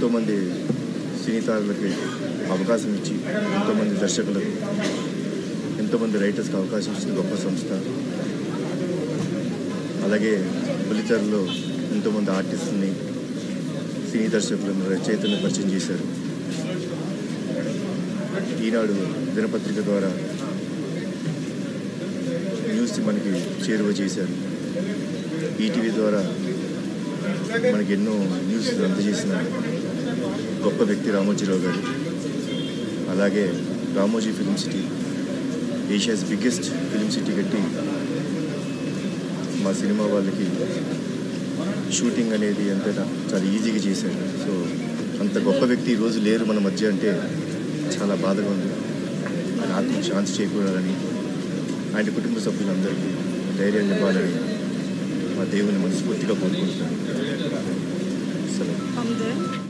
ఎంతోమంది సినీ తారులకి అవకాశం ఇచ్చి ఎంతోమంది దర్శకులకు ఎంతోమంది రైటర్స్కి అవకాశం ఇచ్చిన గొప్ప సంస్థ అలాగే బులితెరలో ఎంతోమంది ఆర్టిస్టుని సినీ దర్శకులను రచయితలను పరిచయం చేశారు ఈనాడు దినపత్రిక ద్వారా న్యూస్ మనకి చేరువ చేశారు ఈటీవీ ద్వారా మనకి ఎన్నో న్యూస్ అందజేసిన గొప్ప వ్యక్తి రామోజీరావు గారు అలాగే Ramoji film city Asia's biggest film city కట్టి మా సినిమా వాళ్ళకి షూటింగ్ అనేది అంతటా చాలా ఈజీగా చేశారు సో అంత గొప్ప వ్యక్తి ఈరోజు లేరు మన మధ్య అంటే చాలా బాధగా ఉంది ఆయన ఆత్మకు శాంతి చేకూరాలని ఆయన కుటుంబ సభ్యులందరికీ ధైర్యం ఇవ్వాలని మా దేవుని మనస్ఫూర్తిగా కోరుకుంటున్నాను సెలవు I'm there.